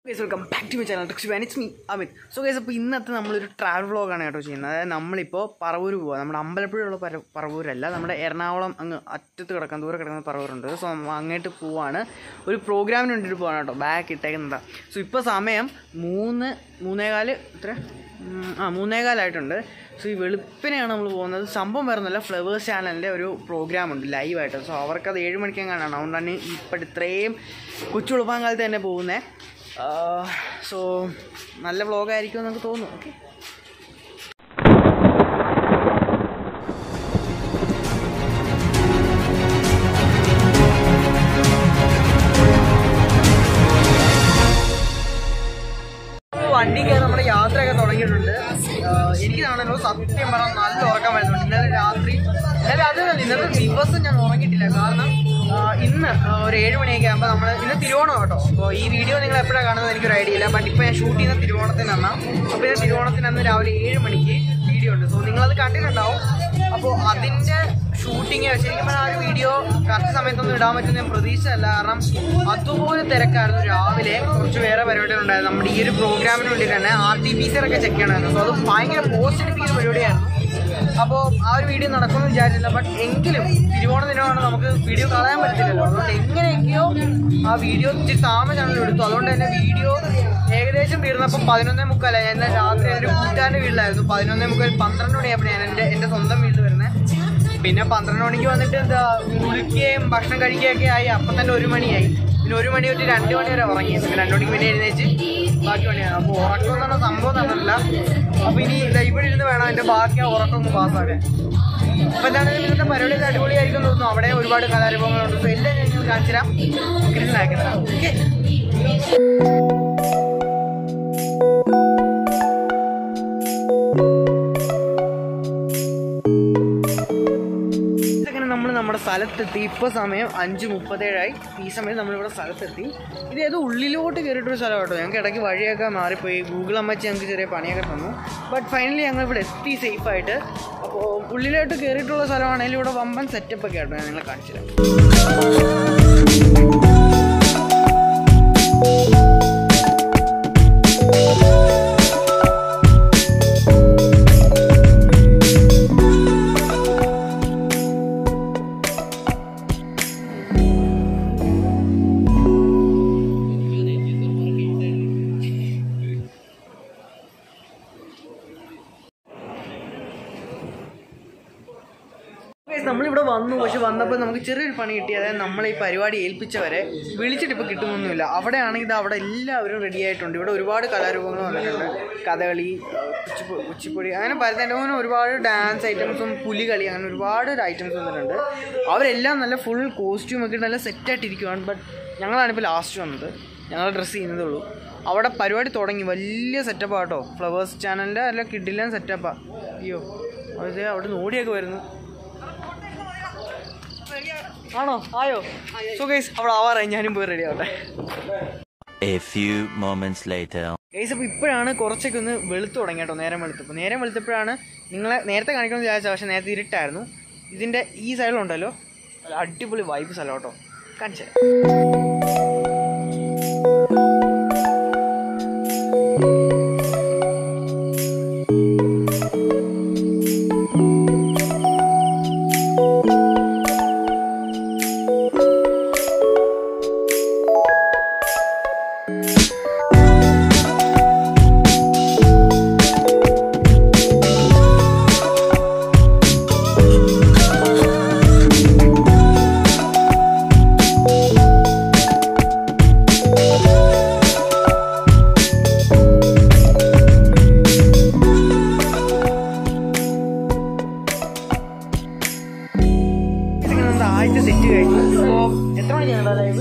Guys welcome back to my channel tricks ban it's me Amit so guys അപ്പോൾ ഇന്നത്തെ നമ്മളൊരു travel വ്ളോഗാണ് കേട്ടോ ചെയ്യുന്നത് അതായത് നമ്മളിപ്പോൾ പറവൂർ പോവുക നമ്മുടെ അമ്പലപ്പുഴയുള്ള പര പറവൂരല്ല നമ്മുടെ എറണാകുളം അങ്ങ് അറ്റത്ത് കിടക്കാൻ ദൂരെ കിടക്കുന്ന പറവൂരുണ്ട് സോ അങ്ങോട്ട് പോവാണ് ഒരു പ്രോഗ്രാമിന് വേണ്ടിയിട്ട് പോവാണ് കേട്ടോ ബാക്ക് ഇട്ടേക്കുന്നതാ സോ ഇപ്പോൾ സമയം മൂന്ന് മൂന്നേകാല് എത്ര ഉം, ആ മൂന്നേകാലായിട്ടുണ്ട് സോ ഈ വെളുപ്പിനെയാണ് നമ്മൾ പോകുന്നത് സംഭവം വരുന്നില്ല ഫ്ലവേഴ്സ് ചാനലിൻ്റെ ഒരു പ്രോഗ്രാം ഉണ്ട് ലൈവായിട്ട് സോ അവർക്കത് ഏഴ് മണിക്കെങ്ങാനാണ് അതുകൊണ്ടാണ് ഇപ്പോൾ ഇത്രയും കൊച്ചുളുപ്പാൻ കാലത്ത് തന്നെ പോകുന്നത് സോ നല്ല വ്ളോഗായിരിക്കും എന്ന് നമുക്ക് തോന്നുന്നു ഓക്കെ വണ്ടി കയറി നമ്മുടെ യാത്രയൊക്കെ തുടങ്ങിയിട്ടുണ്ട് ആഹ് എനിക്കാണല്ലോ സത്യം പറഞ്ഞാൽ നല്ല ഉറക്കം വരുന്നുണ്ട് ഇന്നലെ രാത്രി ഇന്നലെ അത് ഇന്നത്തെ ദിവസം ഞാൻ ഉറങ്ങിയിട്ടില്ല കാരണം ആഹ് ഇന്ന് ആഹ് ഒരു ഏഴ് മണിയൊക്കെ ആകുമ്പോൾ നമ്മൾ ഇന്ന് തിരുവോണം കേട്ടോ അപ്പോൾ ഈ വീഡിയോ നിങ്ങൾ എപ്പോഴാണ് കാണുന്നത് എനിക്കൊരു ഐഡിയ ഇല്ല ബട്ട് ഇപ്പോൾ ഞാൻ ഷൂട്ട് ചെയ്യുന്ന തിരുവോണത്തിനാണ് അപ്പോൾ ഇത് തിരുവോണത്തിന് അന്ന് രാവിലെ ഏഴ് മണിക്ക് വീഡിയോ ഉണ്ട് സോ നിങ്ങളത് കണ്ടിട്ടുണ്ടാവും അപ്പോൾ അതിൻ്റെ ഷൂട്ടിങ് ശരിക്കും പറഞ്ഞാൽ ആ ഒരു വീഡിയോ കറക്റ്റ് സമയത്തൊന്നും ഇടാൻ പറ്റുന്ന ഞാൻ പ്രതീക്ഷയല്ല കാരണം അതുപോലെ തിരക്കായിരുന്നു രാവിലെ കുറച്ച് വേറെ പരിപാടികളുണ്ടായിരുന്നു നമ്മുടെ ഈ ഒരു പ്രോഗ്രാമിന് വേണ്ടി തന്നെ ആർ ടി പി ഒക്കെ ചെക്ക് ചെയ്യണമായിരുന്നു സോ അത് ഭയങ്കര പോസ്റ്റ് അടിപ്പിക്കുന്ന പരിപാടിയായിരുന്നു അപ്പോൾ ആ ഒരു വീഡിയോ നടക്കുമെന്ന് വിചാരിച്ചില്ല ബട്ട് എങ്കിലും തിരുവോണ ദിനമാണ് നമുക്ക് വീഡിയോ കളയാൻ പറ്റില്ലല്ലോ അതുകൊണ്ട് എങ്ങനെയൊക്കെയോ ആ വീഡിയോ ഇച്ചിരി താമസിച്ചാണ് എടുത്തു അതുകൊണ്ട് തന്നെ വീഡിയോ ഏകദേശം തീർന്നപ്പോൾ പതിനൊന്നേ മുക്കാലായി ഞാൻ ഇന്നലെ രാത്രി എൻ്റെ കൂട്ടുകാരൻ്റെ വീട്ടിലായിരുന്നു പതിനൊന്നേ മുക്കാൽ പന്ത്രണ്ട് മണിയായപ്പോൾ ഞാൻ എൻ്റെ എൻ്റെ സ്വന്തം വീട്ടിൽ വരുന്നത് പിന്നെ പന്ത്രണ്ട് മണിക്ക് വന്നിട്ട് എന്താ കുളിക്കുകയും ഭക്ഷണം കഴിക്കുകയൊക്കെ ആയി അപ്പം തന്നെ ഒരു മണിയായി പിന്നെ ഒരു മണി തൊട്ട് രണ്ട് മണി വരെ ഉറങ്ങി പിന്നെ രണ്ട് മണിക്ക് പിന്നെ എഴുന്നേച്ച് ബാക്കി പണിയാണ് അപ്പോൾ ഉറക്കം എന്ന് പറഞ്ഞ സംഭവം തന്നിട്ടില്ല അപ്പോൾ ഇനി ദാ ഇവിടെ ഇരുന്ന് വേണം എൻ്റെ ബാക്കി ആ ഉറക്കം ഒന്ന് പാസ്സാക്കാൻ അപ്പോൾ എന്താണെങ്കിലും ഇന്നത്തെ പരിപാടി അടിപൊളിയായിരിക്കും എന്ന് തോന്നുന്നു അവിടെ ഒരുപാട് കലാരൂപങ്ങളുണ്ട് സോ എല്ലാം ഞാൻ നിങ്ങൾക്ക് കാണിച്ചു തരാം ഇരുന്നാക്കുന്നത് ഓക്കെ അങ്ങനെ നമ്മൾ നമ്മുടെ സ്ഥലത്തെത്തി ഇപ്പോൾ സമയം അഞ്ച് മുപ്പത്തേഴായി ഈ സമയം നമ്മളിവിടെ സ്ഥലത്തെത്തി ഇത് ഏതോ ഉള്ളിലോട്ട് കയറിയിട്ടൊരു സ്ഥലം കേട്ടോ ഞങ്ങൾക്ക് ഇടയ്ക്ക് വഴിയൊക്കെ മാറിപ്പോയി ഗൂഗിൾ അമ്മച്ചി ഞങ്ങൾക്ക് ചെറിയ പണിയൊക്കെ തന്നു ബട്ട് ഫൈനലി ഞങ്ങൾ ഇവിടെ എത്തി സേഫായിട്ട് അപ്പോൾ ഉള്ളിലോട്ട് കയറിയിട്ടുള്ള സ്ഥലമാണെങ്കിലും ഇവിടെ വമ്പൻ സെറ്റപ്പ് ഒക്കെ ആട്ടോ ഞാൻ നിങ്ങളെ കാണിച്ചു തരാം Guys, നമ്മളിവിടെ വന്നു പക്ഷെ വന്നപ്പോൾ നമുക്ക് ചെറിയൊരു പണി കിട്ടി അതായത് നമ്മളെ ഈ പരിപാടി ഏൽപ്പിച്ചവരെ വിളിച്ചിട്ട് ഇപ്പോൾ കിട്ടുന്നൊന്നുമില്ല അവിടെയാണെങ്കിൽ ഇത് അവിടെ എല്ലാവരും റെഡി ആയിട്ടുണ്ട് ഇവിടെ ഒരുപാട് കലാരൂപങ്ങൾ വന്നിട്ടുണ്ട് കഥകളി കുച്ചിപ്പു കുച്ചിപ്പുടി അങ്ങനെ ഭരതനാട്യം ഒരുപാട് ഡാൻസ് ഐറ്റംസും പുലികളി അങ്ങനെ ഒരുപാട് ഐറ്റംസ് വന്നിട്ടുണ്ട് അവരെല്ലാം നല്ല ഫുൾ കോസ്റ്റ്യൂം ഒക്കെ ഇട്ട് നല്ല സെറ്റായിട്ടിരിക്കുവാണ് ബട്ട് ഞങ്ങളാണിപ്പോൾ ലാസ്റ്റ് വന്നത് ഞങ്ങൾ ഡ്രസ്സ് ചെയ്യുന്നതേ ഉള്ളൂ അവിടെ പരിപാടി തുടങ്ങി വലിയ സെറ്റപ്പാണ് കേട്ടോ ഫ്ലവേഴ്സ് ചാനലിൻ്റെ അല്ല കിഡിലാൻ സെറ്റപ്പാണ് അയ്യോ അതെ അവിടെ നിന്ന് ഓടിയൊക്കെ വരുന്നു ആണോ ആയോ സോ ഗൈസ് അവിടെ ആവാറായി ഞാനും പോയി റെഡി ആവട്ടെ A few moments later. Guys അപ്പോൾ ഇപ്പോഴാണ് കുറച്ചൊക്കെ ഒന്ന് വെളുത്തു തുടങ്ങി കേട്ടോ നേരം വെളുത്തപ്പോൾ നേരം വെളുത്തപ്പോഴാണ് നിങ്ങളെ നേരത്തെ കാണിക്കണമെന്ന് വിചാരിച്ചത് പക്ഷേ നേരത്തെ ഇരുട്ടായിരുന്നു ഇതിൻ്റെ ഈ സൈഡിലുണ്ടല്ലോ നല്ല അടിപൊളി വൈബ് സ്ഥലം കേട്ടോ കാണിച്ചു തരാം. ഇതൊക്കെ നമ്മുടെ ആദ്യത്തെ സെറ്റ് കഴിഞ്ഞു അപ്പോൾ എത്ര മണിക്കാണ് ലൈവ്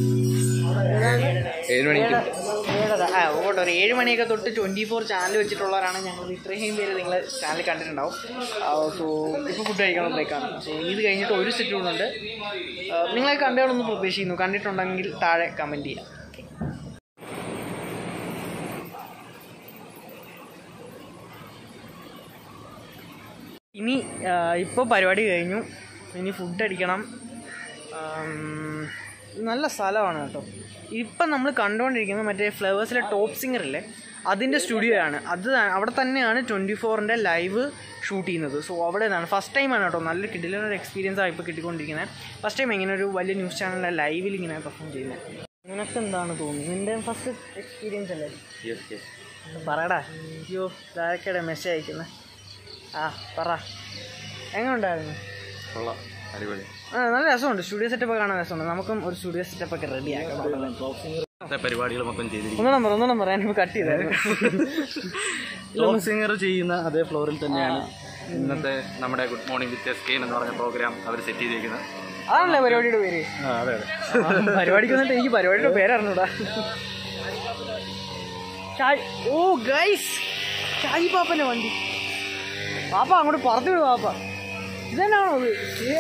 ഏഴ് മണിക്ക് ഏഴര ആ ഓട്ടോ ഒരു ഏഴ് മണിയൊക്കെ തൊട്ട് ട്വൻറ്റി ഫോർ ചാനൽ വെച്ചിട്ടുള്ളവരാണ് ഞങ്ങൾ ഇത്രയും പേര് നിങ്ങൾ ചാനൽ കണ്ടിട്ടുണ്ടാവും സോ ഇപ്പോൾ ഫുഡ് കഴിക്കാനുള്ള ബ്രേക്കാണ് സോ ഇത് കഴിഞ്ഞിട്ട് ഒരു സെറ്റ് കൂടുന്നുണ്ട് നിങ്ങളെ കണ്ടുകളൊന്ന് പ്രതീക്ഷിക്കുന്നു കണ്ടിട്ടുണ്ടെങ്കിൽ താഴെ കമൻറ്റ് ചെയ്യാം ഇനി ഇപ്പോൾ പരിപാടി കഴിഞ്ഞു ഇനി ഫുഡ് അടിക്കണം ആം, നല്ല സ്ഥലമാണ് കേട്ടോ ഇപ്പം നമ്മൾ കണ്ടുകൊണ്ടിരിക്കുന്നത് മറ്റേ ഫ്ലവേഴ്സിലെ ടോപ്പ് സിംഗർ ഇല്ലേ അതിൻ്റെ സ്റ്റുഡിയോ ആണ് അത് അവിടെ തന്നെയാണ് ട്വൻറ്റി ഫോറിൻ്റെ ലൈവ് ഷൂട്ട് ചെയ്യുന്നത് സോ അവിടെ നിന്നാണ് ഫസ്റ്റ് ടൈമാണ് കേട്ടോ നല്ല കിടിലൊരു എക്സ്പീരിയൻസ് ആണ് ഇപ്പോൾ കിട്ടിക്കൊണ്ടിരിക്കുന്നത് ഫസ്റ്റ് ടൈം ഇങ്ങനെ ഒരു വലിയ ന്യൂസ് ചാനലിലെ ലൈവിൽ ഇങ്ങനെ പെർഫോം ചെയ്യുന്നത് നിനക്ക് എന്താണ് തോന്നുന്നത് നിൻ്റെ ഫസ്റ്റ് എക്സ്പീരിയൻസ് അല്ലേ പറയടാ അയ്യോ ഇതാരൊക്കെയുടെ മെസ്സേജ് അയക്കുന്നത് ആ പറ എങ്ങനെ ഉണ്ടായിരുന്നു കൊള്ളാം അടിപൊളി ആ നല്ല രസമുണ്ട് സ്റ്റുഡിയോ സെറ്റപ്പ് കാണാൻ രസമുണ്ട് നമുക്കും ഒരു സ്റ്റുഡിയോ സെറ്റപ്പ് ഒക്കെ റെഡി ആക്കണം ഇന്നത്തെ പരിപാടികൾ മൊത്തം ചെയ്തിരിക്കും ഒന്നും നമ്പർ ഒന്നും നമ്പർ ഞാൻ കട്ട് ചെയ്തായിരുന്നു ടോപ്പ് സിംഗർ ചെയ്യുന്ന അതേ ഫ്ലോറിൽ തന്നെയാണ് ഇന്നത്തെ നമ്മുടെ ഗുഡ് മോർണിംഗ് വിത്ത് എസ് കെൻ എന്ന് പറഞ്ഞ പ്രോഗ്രാം അവർ സെറ്റ് ചെയ്തിരിക്കുന്നത് അതാണല്ലേ പരിപാടിയുടെ പേര് ആ അതെ അതെ ആ, പരിപാടിക്ക് വന്നിട്ട് എനിക്ക് പരിപാടിയുടെ പേര് അറിഞ്ഞൂടാ ഷായ് ഓ ഗൈസ് ഷായി പാപ്പന്റെ വണ്ടി പാപ്പ അങ്ങോട്ട് പറഞ്ഞു വിടും പാപ്പ ഇതന്നാണോ അത് ഏ?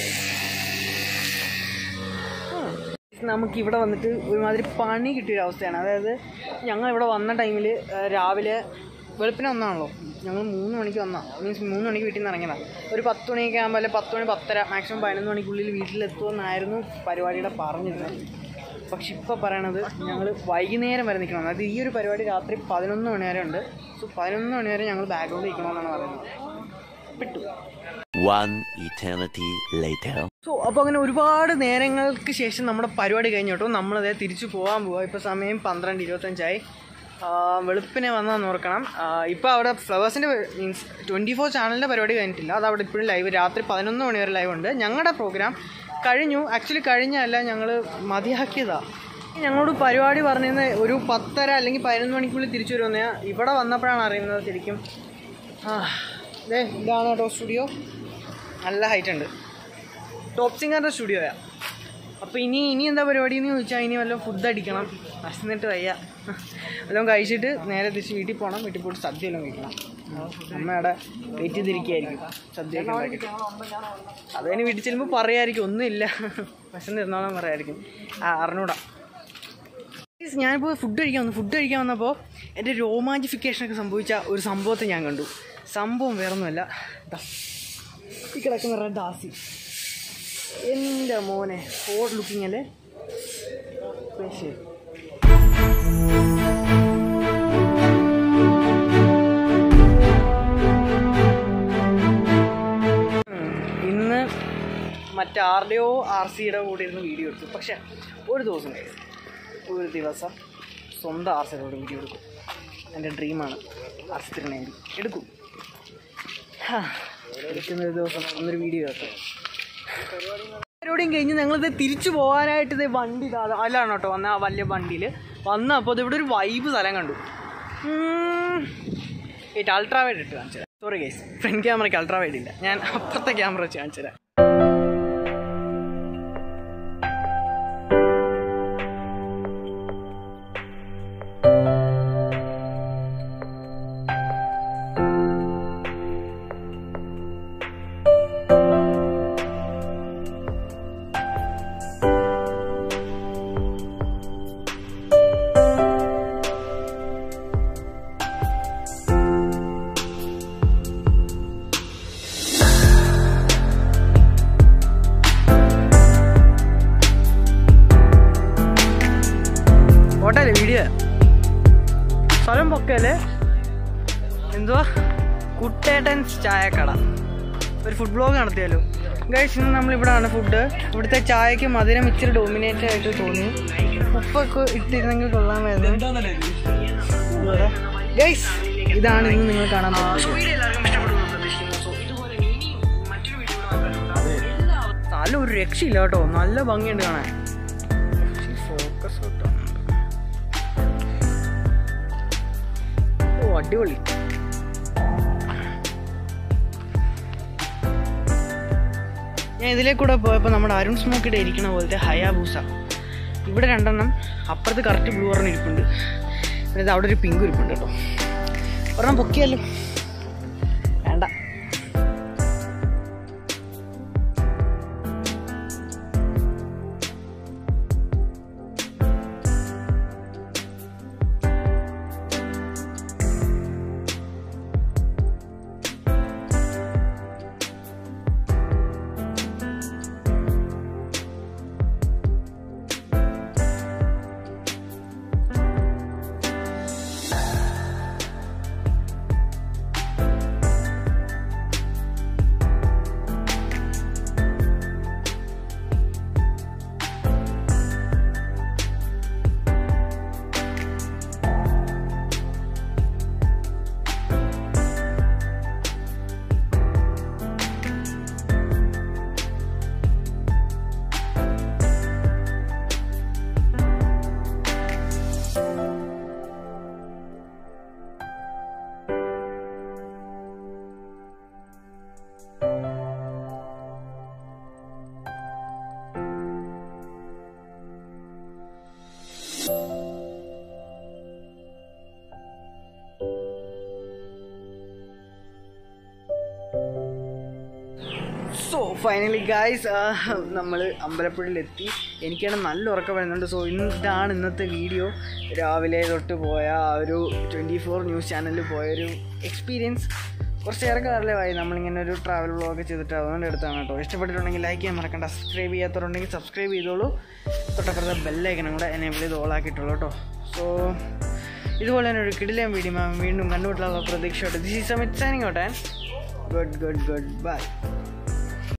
ആ. നമുക്ക് ഇവിടെ വന്നിട്ട് ഒരുമാതിരി പണി കിട്ടിയൊരു അവസ്ഥയാണ് അതായത് ഞങ്ങൾ ഇവിടെ വന്ന ടൈമിൽ രാവിലെ വെളുപ്പിനെ വന്നാണല്ലോ ഞങ്ങൾ മൂന്ന് മണിക്ക് വന്നാ മീൻസ് മൂന്ന് മണിക്ക് വീട്ടിൽ നിന്ന് ഇറങ്ങിയതാണ് ഒരു പത്ത് മണിയൊക്കെ ആകുമ്പോൾ അല്ലെ പത്ത് മണി പത്തര മാക്സിമം പതിനൊന്ന് മണിക്കുള്ളിൽ വീട്ടിലെത്തുമെന്നായിരുന്നു പരിപാടിയുടെ പറഞ്ഞിരുന്നത് പക്ഷെ ഇപ്പോൾ പറയണത് ഞങ്ങൾ വൈകുന്നേരം വരെ നിൽക്കണം അതായത് ഈ ഒരു പരിപാടി രാത്രി പതിനൊന്ന് മണി വരെ ഉണ്ട് സോ പതിനൊന്ന് മണി വരെ ഞങ്ങൾ ബാക്ക്ഗ്രൗണ്ടിൽ നിൽക്കണമെന്നാണ് പറയുന്നത് വിട്ടു One eternity later. സോ അപ്പോൾ അങ്ങനെ ഒരുപാട് നേരങ്ങൾക്ക് ശേഷം നമ്മുടെ പരിപാടി കഴിഞ്ഞു കേട്ടോ നമ്മളത് തിരിച്ചു പോകാൻ പോവാം ഇപ്പോൾ സമയം പന്ത്രണ്ട് ഇരുപത്തഞ്ചായി ആ, വെളുപ്പിനെ വന്നതെന്ന് ഓർക്കണം ഇപ്പോൾ അവിടെ ഫ്ലവേഴ്സിൻ്റെ മീൻസ് ട്വൻറ്റി ഫോർ ചാനലിൻ്റെ പരിപാടി കഴിഞ്ഞിട്ടില്ല അത് അവിടെ ഇപ്പോഴും ലൈവ് രാത്രി പതിനൊന്ന് മണി വരെ ലൈവ് ഉണ്ട് ഞങ്ങളുടെ പ്രോഗ്രാം കഴിഞ്ഞു ആക്ച്വലി കഴിഞ്ഞല്ല ഞങ്ങൾ മതിയാക്കിയതാണ് ഞങ്ങളോട് പരിപാടി പറഞ്ഞിരുന്ന ഒരു പത്തര അല്ലെങ്കിൽ പതിനൊന്ന് മണിക്കുള്ളിൽ തിരിച്ചു വരുമെന്ന് ഇവിടെ വന്നപ്പോഴാണ് അറിയുന്നത് ശരിക്കും ആ ദേ ഇതാണ് കേട്ടോ സ്റ്റുഡിയോ നല്ല ഹൈറ്റ് ഉണ്ട് ടോപ്പ് സിംഗറിൻ്റെ സ്റ്റുഡിയോയാ അപ്പോൾ ഇനി ഇനി എന്താ പരിപാടി എന്ന് ചോദിച്ചാൽ ഇനി വല്ലതും ഫുഡ് അടിക്കണം വിശന്നിട്ട് വയ്യ വല്ലതും കഴിച്ചിട്ട് നേരെ തിരിച്ച് വീട്ടിൽ പോകണം വീട്ടിൽ പോയിട്ട് സദ്യ വല്ലതും കഴിക്കണം അമ്മയുടെ വെയിറ്റ് ചെയ്തിരിക്കുകയായിരിക്കും സദ്യ ഒക്കെ ഉണ്ടാക്കിയിട്ട് അതിന് വീട്ടിൽ ചെല്ലുമ്പോൾ പറയായിരിക്കും ഒന്നുമില്ല വിശന്നിരുന്നോളം പറയായിരിക്കും ആ അറിഞ്ഞൂടാ Guys, ഞാനിപ്പോൾ ഫുഡ് കഴിക്കാൻ വന്നു ഫുഡ് കഴിക്കാൻ വന്നപ്പോൾ എൻ്റെ രോമാഞ്ചിഫിക്കേഷനൊക്കെ സംഭവിച്ച ഒരു സംഭവത്തെ ഞാൻ കണ്ടു സംഭവം വേറൊന്നുമല്ല ദാ, ഈ കിടക്കുന്ന റെഡ് ആസി എൻ്റെ മോനെ ഹോട്ട് ലുക്കിംഗ് അല്ലേ സ്പെഷ്യൽ ഇന്ന് മറ്റാരുടെയോ ആർ സിയുടെ കൂടെ ഇരുന്ന് വീഡിയോ എടുത്തു പക്ഷെ ഒരു ദിവസം guys, ഒരു ദിവസം സ്വന്തം ആർ സിയുടെ കൂടെ വീഡിയോ എടുക്കും എൻ്റെ ഡ്രീമാണ് ആർ സി തിരുനേണ്ടി എടുക്കും ഹാ, എടുക്കുന്ന ഒരു ദിവസം ഒന്നൊരു വീഡിയോ കേട്ടോ പരിപാടിയും കഴിഞ്ഞ് ഞങ്ങളിത് തിരിച്ചു പോകാനായിട്ട് ഇത് വണ്ടി ഇതാ അതിലാണ് കേട്ടോ വന്ന ആ വലിയ വണ്ടിയിൽ വന്നപ്പോൾ ഇത് ഇവിടെ ഒരു വൈബ് സ്ഥലം കണ്ടു ഏറ്റ് അൾട്രാ വൈഡ് ഇട്ട് കാണിച്ചു തരാം സോറി ഗൈസ് ഫ്രണ്ട് ക്യാമറയ്ക്ക് അൾട്രാ വൈഡ് ഇല്ല ഞാൻ അപ്പുറത്തെ ക്യാമറ വെച്ച് കാണിച്ചു തരാം ഓട്ടല്ലേ വീഡിയോ സ്ഥലം പൊക്കല്ലേ എന്തുവാ കുട്ടേട്ടൻസ് ചായക്കട ഒരു ഫുഡ് ബ്ലോഗ് നടത്തിയാലോ ഗൈസ് ഇന്ന് നമ്മളിവിടാണ് ഫുഡ് ഇവിടുത്തെ ചായക്ക് മധുരം ഇച്ചിരി ഡോമിനേറ്റ് ആയിട്ട് തോന്നി ഉപ്പൊക്കെ ഇട്ടിരുന്നെങ്കിൽ കൊള്ളാമായിരുന്നു ഗൈസ് ഇതാണ് ഇന്ന് നിങ്ങൾ കാണാൻ നല്ല ഒരു രക്ഷയില്ല കേട്ടോ നല്ല ഭംഗിയുണ്ട് കാണാൻ ഫോക്കസ് കിട്ടുന്നുണ്ട് ഓ അടിപൊളി ഞാൻ ഇതിലേ കൂടെ പോയപ്പോൾ നമ്മുടെ അരുൺ സ്മോക്കിടെ ഇരിക്കണ പോലത്തെ ഹയാബൂസ ഇവിടെ രണ്ടെണ്ണം അപ്പുറത്ത് കറക്റ്റ് ബ്ലൂ പറഞ്ഞ ഇരിപ്പുണ്ട് പിന്നെ ഇത് അവിടെ ഒരു പിങ്ക് ഇരിപ്പുണ്ട് കേട്ടോ ഒരെണ്ണം പൊക്കിയല്ലോ വേണ്ട ഫൈനലി ഗായ്സ് നമ്മൾ അമ്പലപ്പുഴയിലെത്തി എനിക്കാണ് നല്ല ഉറക്കം വരുന്നുണ്ട് സോ ഇതാണ് ഇന്നത്തെ വീഡിയോ രാവിലെ തൊട്ട് പോയ ആ ഒരു ട്വൻറ്റി ഫോർ ന്യൂസ് ചാനലിൽ പോയൊരു എക്സ്പീരിയൻസ് കുറച്ചേറെ കാലമായി നമ്മളിങ്ങനെ ഒരു ട്രാവൽ വ്ളോഗ് ചെയ്തിട്ട് അതുകൊണ്ട് എടുത്താണ് കേട്ടോ ഇഷ്ടപ്പെട്ടിട്ടുണ്ടെങ്കിൽ ലൈക്ക് ചെയ്യാൻ മറക്കണ്ട സബ്സ്ക്രൈബ് ചെയ്യാത്തവരുണ്ടെങ്കിൽ സബ്സ്ക്രൈബ് ചെയ്തോളൂ തൊട്ടപ്പുറത്തെ ബെല്ലൈക്കണം കൂടെ എനേബിൾ ചെയ്ത് ഓളാക്കിയിട്ടുള്ളൂ കേട്ടോ സോ ഇതുപോലെ തന്നെ ഒരു കിടിലം വീഡിയോ വീണ്ടും കണ്ടുപിട്ടുള്ള പ്രതീക്ഷയോടെ this is Amit signing out and good good good by